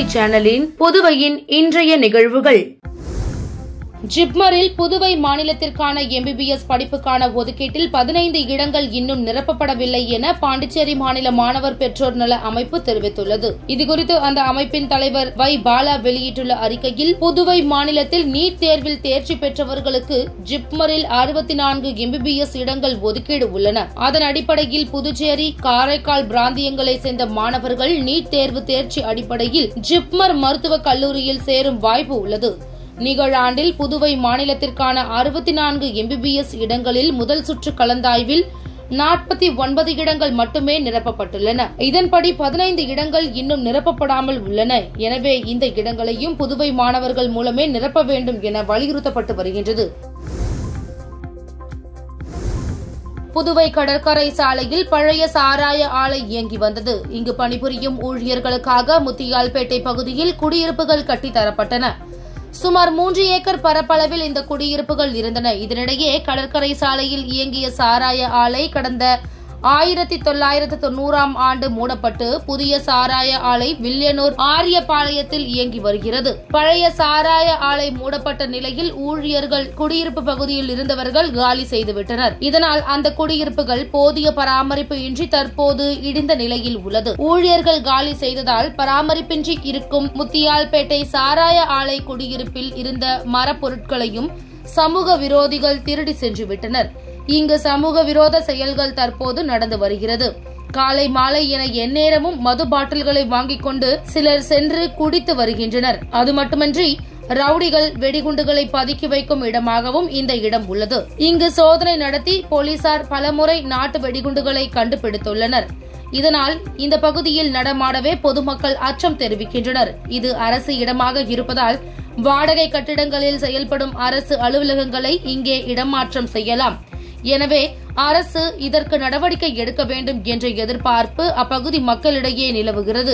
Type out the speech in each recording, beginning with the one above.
சேனலின் புதுவையின் இன்றைய நிகழ்வுகள் ஜிப்மரில் புதுவை மாநிலத்திற்கான எம்பிபிஎஸ் படிப்புக்கான ஒதுக்கீட்டில் பதினைந்து இடங்கள் இன்னும் நிரப்பப்படவில்லை என பாண்டிச்சேரி மாநில மாணவர் பெற்றோர் நல அமைப்பு தெரிவித்துள்ளது இதுகுறித்து அந்த அமைப்பின் தலைவர் வை பாலா வெளியிட்டுள்ள அறிக்கையில் புதுவை மாநிலத்தில் நீட் தேர்வில் தேர்ச்சி பெற்றவர்களுக்கு ஜிப்மரில் அறுபத்தி நான்கு எம்பிபிஎஸ் இடங்கள் ஒதுக்கீடு உள்ளன அதன் அடிப்படையில் புதுச்சேரி காரைக்கால் பிராந்தியங்களை சேர்ந்த மாணவர்கள் நீட் தேர்வு தேர்ச்சி அடிப்படையில் ஜிப்மர் மருத்துவக் கல்லூரியில் சேரும் வாய்ப்பு உள்ளது நிகழாண்டில் புதுவை மாநிலத்திற்கான அறுபத்தி நான்கு எம்பிபிஎஸ் இடங்களில் முதல் சுற்று கலந்தாய்வில் நாற்பத்தி ஒன்பது இடங்கள் மட்டுமே நிரப்பப்பட்டுள்ளன இதன்படி பதினைந்து இடங்கள் இன்னும் நிரப்பப்படாமல் உள்ளன எனவே இந்த இடங்களையும் புதுவை மாணவர்கள் மூலமே நிரப்ப வேண்டும் என வலியுறுத்தப்பட்டு வருகின்றது புதுவை கடற்கரை சாலையில் பழைய சாராய ஆலை இயங்கி வந்தது இங்கு பணிபுரியும் ஊழியர்களுக்காக முத்தியால்பேட்டை பகுதியில் குடியிருப்புகள் கட்டித்தரப்பட்டன சுமார் மூன்று ஏக்கர் பரப்பளவில் இந்த குடியிருப்புகள் இருந்தன இதனிடையே கடற்கரை சாலையில் இயங்கிய சாராய ஆலை கடந்த ஆயிரத்தி தொள்ளாயிரத்து தொன்னூறாம் ஆண்டு மூடப்பட்டு புதிய சாராய ஆலை வில்லியனூர் ஆரியபாளையத்தில் இயங்கி வருகிறது பழைய சாராய ஆலை மூடப்பட்ட நிலையில் ஊழியர்கள் குடியிருப்பு பகுதியில் இருந்தவர்கள் காலி செய்துவிட்டனர் இதனால் அந்த குடியிருப்புகள் போதிய பராமரிப்பு இன்றி தற்போது இடிந்த நிலையில் உள்ளது ஊழியர்கள் காலி செய்ததால் பராமரிப்பின்றி இருக்கும் முத்தியால்பேட்டை சாராய ஆலை குடியிருப்பில் இருந்த மரப்பொருட்களையும் சமூக விரோதிகள் திருடி சென்று விட்டனர் இங்கு சமூக விரோத செயல்கள் தற்போது நடந்து வருகிறது காலை மாலை என எந்நேரமும் மது பாட்டில்களை வாங்கிக் கொண்டு சிலர் சென்று குடித்து வருகின்றனர் அது மட்டுமன்றி ரவுடிகள் வெடிகுண்டுகளை பதுக்கி வைக்கும் இடமாகவும் இந்த இடம் உள்ளது இங்கு சோதனை நடத்தி போலீசார் பலமுறை நாட்டு வெடிகுண்டுகளை கண்டுபிடித்துள்ளனர் இதனால் இந்த பகுதியில் நடமாடவே பொதுமக்கள் அச்சம் தெரிவிக்கின்றனர் இது அரசு இடமாக இருப்பதால் வாடகை கட்டிடங்களில் செயல்படும் அரசு அலுவலகங்களை இங்கே இடமாற்றம் செய்யலாம் எனவே அரசு இதற்கு நடவடிக்கை எடுக்க வேண்டும் என்ற எதிர்பார்ப்பு அப்பகுதி மக்களிடையே நிலவுகிறது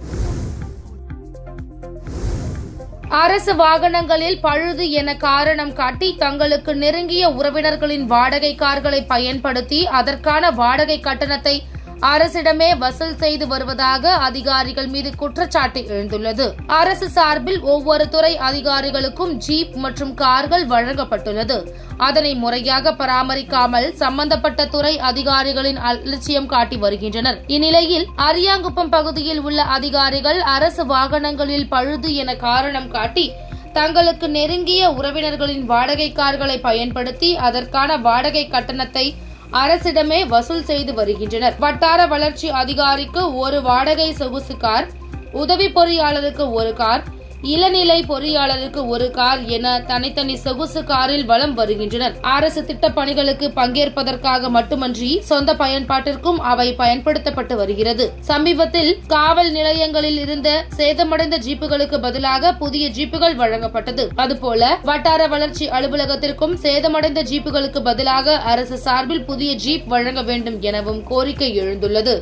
அரசு வாகனங்களில் பழுது என காரணம் காட்டி தங்களுக்கு நெருங்கிய உறவினர்களின் வாடகை கார்களை பயன்படுத்தி அதற்கான வாடகை கட்டணத்தை அரசிடமே வசூல் செய்து வருவதாக அதிகாரிகள் மீது குற்றச்சாட்டு எழுந்துள்ளது அரசு சார்பில் ஒவ்வொரு துறை அதிகாரிகளுக்கும் ஜீப் மற்றும் கார்கள் வழங்கப்பட்டுள்ளது அதனை முறையாக பராமரிக்காமல் சம்பந்தப்பட்ட துறை அதிகாரிகளின் அலட்சியம் காட்டி வருகின்றனர் இந்நிலையில் அரியாங்குப்பம் பகுதியில் உள்ள அதிகாரிகள் அரசு வாகனங்களில் பழுது என காரணம் காட்டி தங்களுக்கு நெருங்கிய உறவினர்களின் வாடகை கார்களை பயன்படுத்தி அதற்கான வாடகை கட்டணத்தை அரசிடமே வசூல் செய்து வருகின்றனர் வட்டார வளர்ச்சி அதிகாரிக்கு ஒரு வாடகை சொகுசு கார் உதவி பொறியாளருக்கு ஒரு கார் இளநிலை பொறியாளருக்கு ஒரு கார் என தனித்தனி சொகுசு காரில் வலம் வருகின்றனர் அரசு திட்ட பணிகளுக்கு பங்கேற்பதற்காக மட்டுமன்றி சொந்த பயன்பாட்டிற்கும் அவை பயன்படுத்தப்பட்டு வருகிறது சமீபத்தில் காவல் நிலையங்களில் இருந்த சேதமடைந்த ஜீப்புகளுக்கு பதிலாக புதிய ஜீப்புகள் வழங்கப்பட்டது அதுபோல வட்டார வளர்ச்சி அலுவலகத்திற்கும் சேதமடைந்த ஜீப்புகளுக்கு பதிலாக அரசு சார்பில் புதிய ஜீப் வழங்க வேண்டும் எனவும் கோரிக்கை எழுந்துள்ளது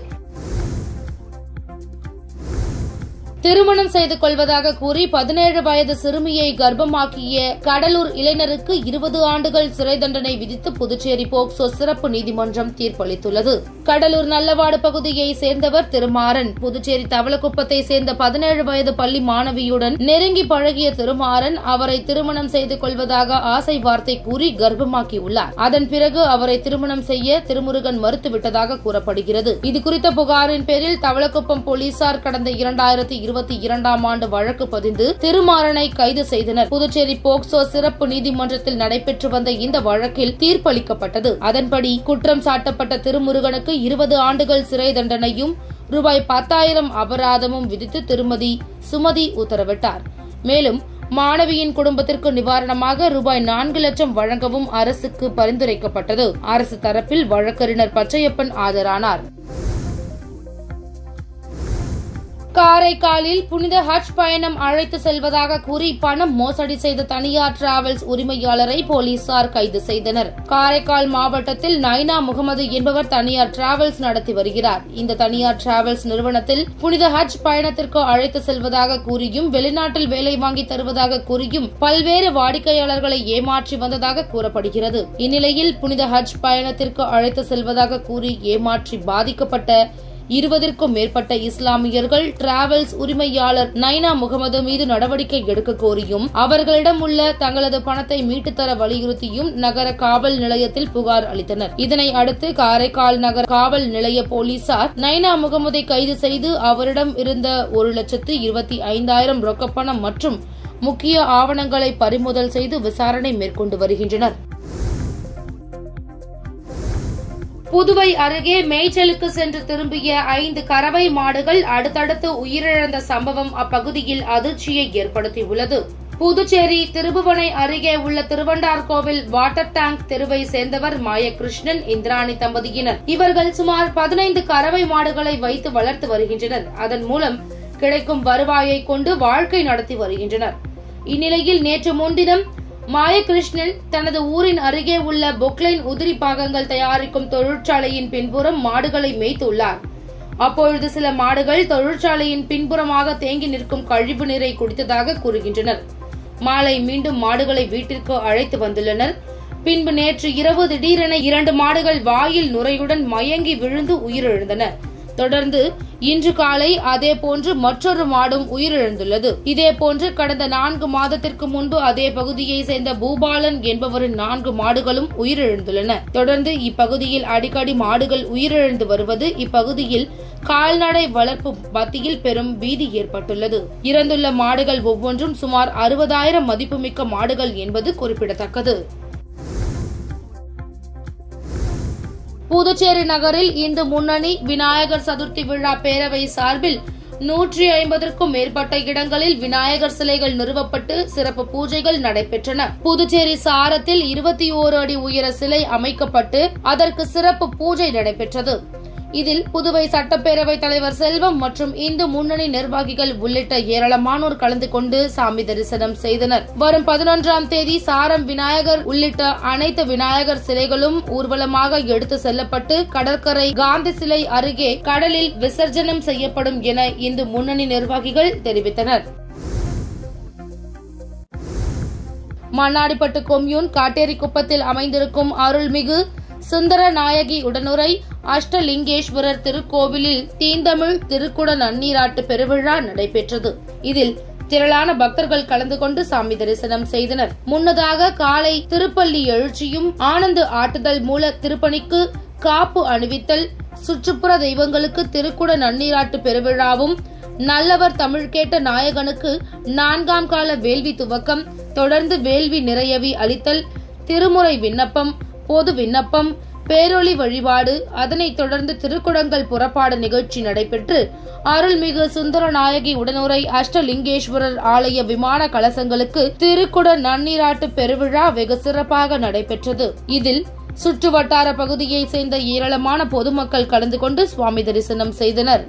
திருமணம் செய்து கொள்வதாக கூறி பதினேழு வயது சிறுமியை கர்ப்பமாக்கிய கடலூர் இளைஞருக்கு இருபது ஆண்டுகள் சிறை தண்டனை விதித்து புதுச்சேரி போக்சோ சிறப்பு நீதிமன்றம் தீர்ப்பளித்துள்ளது கடலூர் நல்லவாடு பகுதியை சேர்ந்தவர் திருமாறன் புதுச்சேரி தவளக்குப்பத்தை சேர்ந்த பதினேழு வயது பள்ளி மாணவியுடன் நெருங்கி பழகிய திருமாறன் அவரை திருமணம் செய்து கொள்வதாக ஆசை வார்த்தை கூறி கர்ப்பமாக்கியுள்ளார் அதன் பிறகு அவரை திருமணம் செய்ய திருமுருகன் மறுத்துவிட்டதாக கூறப்படுகிறது இதுகுறித்த புகாரின் பேரில் தவளக்குப்பம் போலீசார் கடந்த இரண்டாயிரத்தி இருபத்தி இரண்டாம் ஆண்டு வழக்கு பதிந்து திருமாறனை கைது செய்தனர் புதுச்சேரி போக்சோ சிறப்பு நீதிமன்றத்தில் நடைபெற்று வந்த இந்த வழக்கில் தீர்ப்பளிக்கப்பட்டது அதன்படி குற்றம் சாட்டப்பட்ட திருமுருகனுக்கு இருபது ஆண்டுகள் சிறை தண்டனையும் ரூபாய் பத்தாயிரம் அபராதமும் விதித்து திருமதி சுமதி உத்தரவிட்டார் மேலும் மாணவியின் குடும்பத்திற்கு நிவாரணமாக ரூபாய் நான்கு லட்சம் வழங்கவும் அரசுக்கு பரிந்துரைக்கப்பட்டது அரசு தரப்பில் வழக்கறிஞர் பச்சையப்பன் ஆஜரானார் காரைக்காலில் புனித ஹஜ் பயணம் அழைத்து செல்வதாக கூறி பணம் மோசடி செய்த தனியார் டிராவல்ஸ் உரிமையாளரை போலீசார் கைது செய்தனர் காரைக்கால் மாவட்டத்தில் நைனா முகமது என்பவர் தனியார் டிராவல்ஸ் நடத்தி வருகிறார் இந்த தனியார் டிராவல்ஸ் நிறுவனத்தில் புனித ஹஜ் பயணத்திற்கு அழைத்து செல்வதாக கூறியும் வெளிநாட்டில் வேலை வாங்கி தருவதாக கூறியும் பல்வேறு வாடிக்கையாளர்களை ஏமாற்றி வந்ததாக கூறப்படுகிறது இந்நிலையில் புனித ஹஜ் பயணத்திற்கு அழைத்து செல்வதாக கூறி ஏமாற்றி பாதிக்கப்பட்ட இருபதிற்கும் மேற்பட்ட இஸ்லாமியர்கள் டிராவல்ஸ் உரிமையாளர் நைனா முகமது மீது நடவடிக்கை எடுக்க கோரியும் அவர்களிடம் உள்ள தங்களது பணத்தை மீட்டுத் தர வலியுறுத்தியும் நகர காவல் நிலையத்தில் புகார் அளித்தனர் இதனை அடுத்து காரைக்கால் நகர காவல் நிலைய போலீசார் நைனா முகமதை கைது செய்து அவரிடம் இருந்த ஒரு லட்சத்து இருபத்தி ஐந்தாயிரம் ரொக்கப்பணம் மற்றும் முக்கிய ஆவணங்களை பறிமுதல் செய்து விசாரணை மேற்கொண்டு வருகின்றனர் புதுவை அருகே மேய்ச்சலுக்கு சென்று திரும்பிய ஐந்து கறவை மாடுகள் அடுத்தடுத்து உயிரிழந்த சம்பவம் அப்பகுதியில் அதிர்ச்சியை ஏற்படுத்தியுள்ளது புதுச்சேரி திருபுவனை அருகே உள்ள திருவண்டார்கோவில் வாட்டர் டேங்க் தெருவை சேர்ந்தவர் மாயகிருஷ்ணன் இந்திராணி தம்பதியினர் இவர்கள் சுமார் பதினைந்து கறவை மாடுகளை வைத்து வளர்த்து வருகின்றனர் அதன் மூலம் கிடைக்கும் வருவாயை கொண்டு வாழ்க்கை நடத்தி வருகின்றனர் இந்நிலையில் நேற்று முன்தினம் மாயகிருஷ்ணன் தனது ஊரின் அருகே உள்ள பொக்லைன் உதிரி பாகங்கள் தயாரிக்கும் தொழிற்சாலையின் பின்புறம் மாடுகளை மேய்த்துள்ளார் அப்பொழுது சில மாடுகள் தொழிற்சாலையின் பின்புறமாக தேங்கி நிற்கும் கழிவு நீரை குடித்ததாக கூறுகின்றனர் மாலை மீண்டும் மாடுகளை வீட்டிற்கு அழைத்து வந்துள்ளனர் பின்பு நேற்று இரவு திடீரென இரண்டு மாடுகள் வாயில் நுரையுடன் மயங்கி விழுந்து உயிரிழந்தன தொடர்ந்து இன்று காலை அதேபோன்று மற்றொரு மாடும் உயிரிழந்துள்ளது இதேபோன்று கடந்த நான்கு மாதத்திற்கு முன்பு அதே பகுதியை சேர்ந்த பூபாலன் என்பவரின் நான்கு மாடுகளும் உயிரிழந்துள்ளன தொடர்ந்து இப்பகுதியில் அடிக்கடி மாடுகள் உயிரிழந்து வருவது இப்பகுதியில் கால்நடை வளர்ப்பு மத்தியில் பெரும் பீதி ஏற்பட்டுள்ளது இறந்துள்ள மாடுகள் ஒவ்வொன்றும் சுமார் அறுபதாயிரம் மதிப்புமிக்க மாடுகள் என்பது குறிப்பிடத்தக்கது புதுச்சேரி நகரில் இந்து முன்னணி விநாயகர் சதுர்த்தி விழா பேரவை சார்பில் நூற்றி ஐம்பதற்கும் மேற்பட்ட இடங்களில் விநாயகர் சிலைகள் நிறுவப்பட்டு சிறப்பு பூஜைகள் நடைபெற்றன புதுச்சேரி சாரத்தில் இருபத்தி ஓரு அடி உயர சிலை அமைக்கப்பட்டு அதற்கு சிறப்பு பூஜை நடைபெற்றது இதில் புதுவை சட்டப்பேரவை தலைவர் செல்வம் மற்றும் இந்து முன்னணி நிர்வாகிகள் உள்ளிட்ட ஏராளமானோர் கலந்து கொண்டு சாமி தரிசனம் செய்தனர் வரும் பதினொன்றாம் தேதி சாரம் விநாயகர் உள்ளிட்ட அனைத்து விநாயகர் சிலைகளும் ஊர்வலமாக எடுத்து செல்லப்பட்டு கடற்கரை காந்தி சிலை அருகே கடலில் விசர்ஜனம் செய்யப்படும் என இந்து முன்னணி நிர்வாகிகள் தெரிவித்தனர் மண்ணாடிப்பட்டு கொம்யூன் காட்டேரிக்குப்பத்தில் அமைந்திருக்கும் அருள்மிகு சுந்தர நாயகி உடனுரை அஷ்டலிங்கேஸ்வரர் திருக்கோவிலில் தீந்தமிழ் திருக்குட நன்னீராட்டு பெருவிழா நடைபெற்றது இதில் திரளான பக்தர்கள் கலந்து கொண்டு சாமி தரிசனம் செய்தனர் முன்னதாக காலை திருப்பள்ளி எழுச்சியும் ஆனந்த ஆட்டுதல் மூல திருப்பணிக்கு காப்பு அணிவித்தல் சுற்றுப்புற தெய்வங்களுக்கு திருக்குட நன்னீராட்டு பெருவிழாவும் நல்லவர் தமிழ் கேட்ட நாயகனுக்கு நான்காம் கால வேள்வி துவக்கம் தொடர்ந்து வேள்வி நிறையவி அளித்தல் திருமுறை விண்ணப்பம் பொது விண்ணப்பம் பேரொளி வழிபாடு அதனைத் தொடர்ந்து திருக்குடங்கள் புறப்பாடு நிகழ்ச்சி நடைபெற்று அருள்மிகு சுந்தர நாயகி உடனுரை அஷ்டலிங்கேஸ்வரர் ஆலய விமான கலசங்களுக்கு திருக்குட நன்னீராட்டு பெருவிழா வெகு சிறப்பாக நடைபெற்றது இதில் சுற்று வட்டார பகுதியைச் சேர்ந்த ஏராளமான பொதுமக்கள் கலந்து கொண்டு சுவாமி தரிசனம் செய்தனர்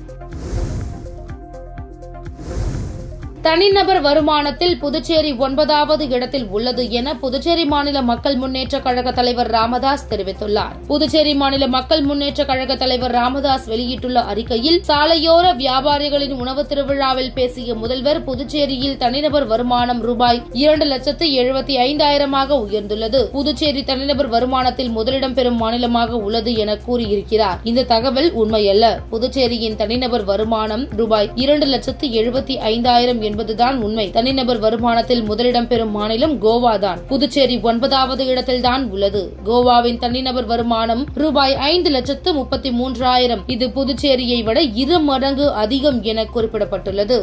தனிநபர் வருமானத்தில் புதுச்சேரி ஒன்பதாவது இடத்தில் உள்ளது என புதுச்சேரி மாநில மக்கள் முன்னேற்ற கழக தலைவர் ராமதாஸ் தெரிவித்துள்ளார் புதுச்சேரி மாநில மக்கள் முன்னேற்ற கழக தலைவர் ராமதாஸ் வெளியிட்டுள்ள அறிக்கையில் சாலையோர வியாபாரிகளின் உணவு திருவிழாவில் பேசிய முதல்வர் புதுச்சேரியில் தனிநபர் வருமானம் ரூபாய் இரண்டு லட்சத்து எழுபத்தி ஐந்தாயிரமாக உயர்ந்துள்ளது புதுச்சேரி தனிநபர் வருமானத்தில் முதலிடம் பெறும் மாநிலமாக உள்ளது என கூறியிருக்கிறார் இந்த தகவல் உண்மையல்ல புதுச்சேரியின் தனிநபர் வருமானம் ரூபாய் இரண்டு லட்சத்து எழுபத்தி ஐந்தாயிரம் என்பதுதான் உண்மை தனிநபர் வருமானத்தில் முதலிடம் பெறும் மாநிலம் கோவாதான் புதுச்சேரி ஒன்பதாவது இடத்தில்தான் உள்ளது கோவாவின் தனிநபர் வருமானம் ரூபாய் ஐந்து லட்சத்து முப்பத்தி மூன்றாயிரம் இது புதுச்சேரியை விட இரு மடங்கு அதிகம் என குறிப்பிடப்பட்டுள்ளது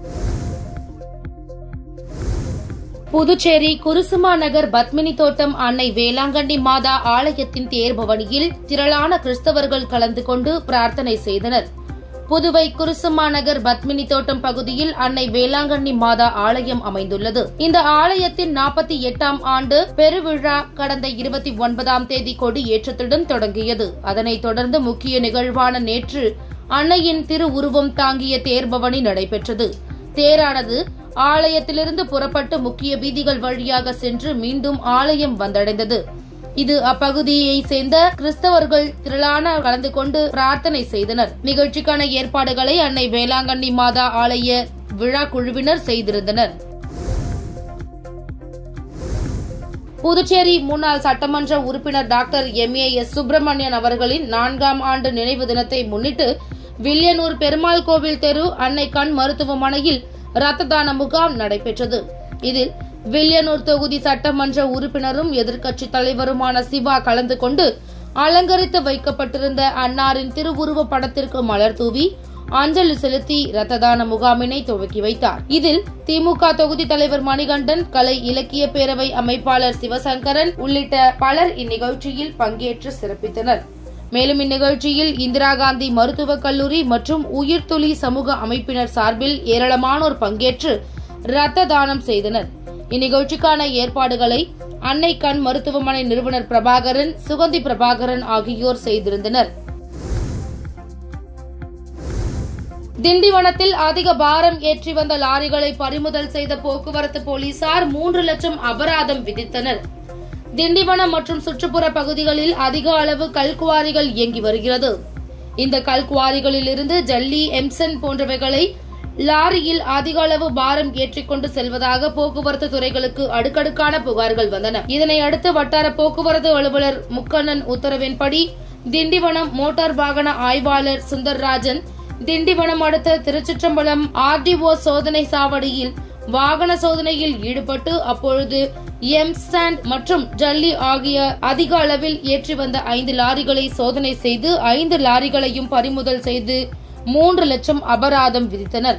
புதுச்சேரி குருசுமா நகர் பத்மினி தோட்டம் அன்னை வேளாங்கண்ணி மாதா ஆலயத்தின் தேர்பவனியில் திரளான கிறிஸ்தவர்கள் கலந்து கொண்டு பிரார்த்தனை செய்தனர் புதுவை குருசுமா நகர் பத்மினி தோட்டம் பகுதியில் அன்னை வேளாங்கண்ணி மாதா ஆலயம் அமைந்துள்ளது இந்த ஆலயத்தின் நாற்பத்தி எட்டாம் ஆண்டு பெருவிழா கடந்த இருபத்தி ஒன்பதாம் தேதி கொடி ஏற்றத்துடன் தொடங்கியது அதனைத் தொடர்ந்து முக்கிய நிகழ்வான நேற்று அன்னையின் திருவுருவம் தாங்கிய தேர்பவனி நடைபெற்றது தேரானது ஆலயத்திலிருந்து புறப்பட்டு முக்கிய வீதிகள் வழியாக சென்று மீண்டும் ஆலயம் வந்தடைந்தது இது அப்பகுதியை சேர்ந்த கிறிஸ்தவர்கள் திரளான கலந்து கொண்டு பிரார்த்தனை செய்தனர் நிகழ்ச்சிக்கான ஏற்பாடுகளை அன்னை வேளாங்கண்ணி மாதா ஆலய விழா குழுவினர் செய்திருந்தனர் புதுச்சேரி முன்னாள் சட்டமன்ற உறுப்பினர் doctor M A S Subramanian அவர்களின் நான்காம் ஆண்டு நினைவு தினத்தை முன்னிட்டு வில்லியனூர் பெருமாள் கோவில் தெரு அன்னை கண் மருத்துவமனையில் இரத்த தான முகாம் நடைபெற்றது இதில் வில்லியனூர் தொகுதி சட்டமன்ற உறுப்பினரும் எதிர்க்கட்சி தலைவருமான சிவா கலந்து கொண்டு அலங்கரித்து வைக்கப்பட்டிருந்த அன்னாரின் திருவுருவ படத்திற்கு மலர் தூவி அஞ்சலி செலுத்தி இரத்த தான முகாமினை துவக்கி வைத்தார் இதில் திமுக தொகுதி தலைவர் மணிகண்டன் கலை இலக்கிய பேரவை அமைப்பாளர் சிவசங்கரன் உள்ளிட்ட பலர் இந்நிகழ்ச்சியில் பங்கேற்று சிறப்பித்தனர் மேலும் இந்நிகழ்ச்சியில் இந்திரா காந்தி மருத்துவக் கல்லூரி மற்றும் உயிர்த்துளி சமூக அமைப்பினர் சார்பில் ஏராளமானோர் பங்கேற்று இரத்த தானம் செய்தனர் இந்நிகழ்ச்சிக்கான ஏற்பாடுகளை அன்னை கண் மருத்துவமனை நிறுவனர் பிரபாகரன் சுகந்தி பிரபாகரன் ஆகியோர் செய்திருந்தனர் திண்டிவனத்தில் அதிக பாரம் ஏற்றி வந்த லாரிகளை பறிமுதல் செய்த போக்குவரத்து போலீசார் மூன்று லட்சம் அபராதம் விதித்தனர் திண்டிவனம் மற்றும் சுற்றுப்புற பகுதிகளில் அதிக அளவு கல்குவாரிகள் இயங்கி வருகிறது இந்த கல்குவாரிகளில் இருந்து ஜல்லி எம்சன் போன்றவைகளை லாரியில் அதிக அளவு பாரம் ஏற்றிக்கொண்டு செல்வதாக போக்குவரத்து துறைகளுக்கு அடுக்கடுக்கான புகார்கள் வந்தன இதனை அடுத்து வட்டார போக்குவரத்து அலுவலர் முக்கண்ணன் உத்தரவின்படி திண்டிவனம் மோட்டார் வாகன ஆய்வாளர் சுந்தர்ராஜன் திண்டிவனம் அடுத்த திருச்சிற்றம்பலம் ஆர்டிஓ சோதனை சாவடியில் வாகன சோதனையில் ஈடுபட்டு அப்பொழுது எம் சாண்ட் மற்றும் ஜல்லி ஆகிய அதிக அளவில் ஏற்றி வந்த ஐந்து லாரிகளை சோதனை செய்து ஐந்து லாரிகளையும் பறிமுதல் செய்து மூன்று லட்சம் அபராதம் விதித்தனர்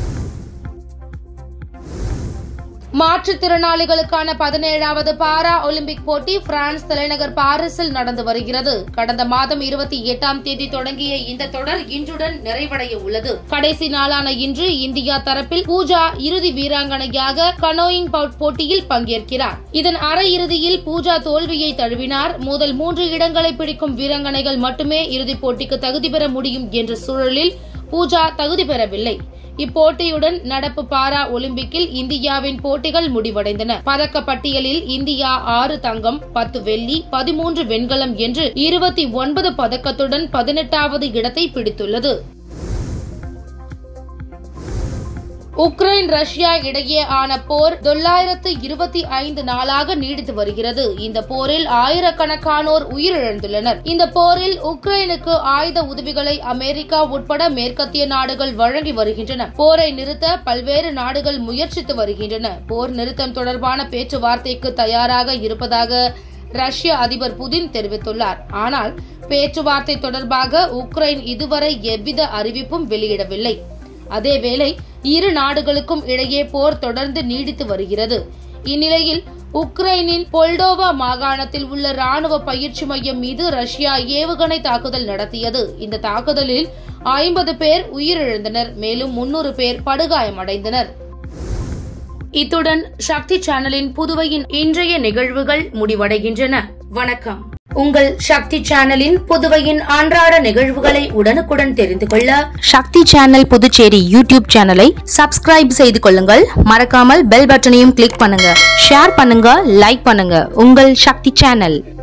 மாற்றுத்திறனாளிகளுக்கான பதினேழாவது பாரா ஒலிம்பிக் போட்டி பிரான்ஸ் தலைநகர் பாரிஸில் நடந்து வருகிறது கடந்த மாதம் இருபத்தி எட்டாம் தேதி தொடங்கிய இந்த தொடர் இன்றுடன் நிறைவடைய உள்ளது கடைசி நாளான இன்று இந்தியா தரப்பில் பூஜா இறுதி வீராங்கனையாக கனோயிங் போட்டியில் பங்கேற்கிறார் இதன் அரையிறுதியில் பூஜா தோல்வியை தழுவினார் முதல் மூன்று இடங்களை பிடிக்கும் வீராங்கனைகள் மட்டுமே இறுதிப் போட்டிக்கு தகுதி பெற முடியும் என்ற சூழலில் பூஜா தகுதி பெறவில்லை இப்போட்டியுடன் நடப்பு பாரா ஒலிம்பிக்கில் இந்தியாவின் போட்டிகள் முடிவடைந்தன பதக்க பட்டியலில் இந்தியா ஆறு தங்கம் பத்து வெள்ளி பதிமூன்று வெண்கலம் என்று இருபத்தி ஒன்பது பதக்கத்துடன் பதினெட்டாவது இடத்தை பிடித்துள்ளது உக்ரைன் ரஷ்யா இடையே ஆன போர் தொள்ளாயிரத்து இருபத்தி ஐந்து நாளாக நீடித்து வருகிறது இந்த போரில் ஆயிரக்கணக்கானோர் உயிரிழந்துள்ளனர் இந்த போரில் உக்ரைனுக்கு ஆயுத உதவிகளை அமெரிக்கா உட்பட மேற்கத்திய நாடுகள் வழங்கி வருகின்றன போரை நிறுத்த பல்வேறு நாடுகள் முயற்சித்து வருகின்றன போர் நிறுத்தம் தொடர்பான பேச்சுவார்த்தைக்கு தயாராக இருப்பதாக ரஷ்ய அதிபர் புதின் தெரிவித்துள்ளார் ஆனால் பேச்சுவார்த்தை தொடர்பாக உக்ரைன் இதுவரை எவ்வித அறிவிப்பும் வெளியிடவில்லை அதேவேளை இரு நாடுகளுக்கும் இடையே போர் தொடர்ந்து நீடித்து வருகிறது இந்நிலையில் உக்ரைனின் பொல்டோவா மாகாணத்தில் உள்ள ராணுவ பயிற்சி மையம் மீது ரஷ்யா ஏவுகணை தாக்குதல் நடத்தியது இந்த தாக்குதலில் ஐம்பது பேர் உயிரிழந்தனர் மேலும் முன்னூறு பேர் படுகாயமடைந்தனர் இத்துடன் சக்தி சேனலின் புதுவையின் இன்றைய நிகழ்வுகள் முடிவடைகின்றன வணக்கம் உங்கள் சக்தி சேனலின் புதுவையின் அன்றாட நிகழ்வுகளை உடனுக்குடன் தெரிந்து கொள்ள சக்தி சேனல் புதுச்சேரி யூடியூப் சேனலை சப்ஸ்கிரைப் செய்து கொள்ளுங்கள் மறக்காமல் பெல் பட்டனையும் கிளிக் பண்ணுங்க ஷேர் பண்ணுங்க லைக் பண்ணுங்க உங்கள் சக்தி சேனல்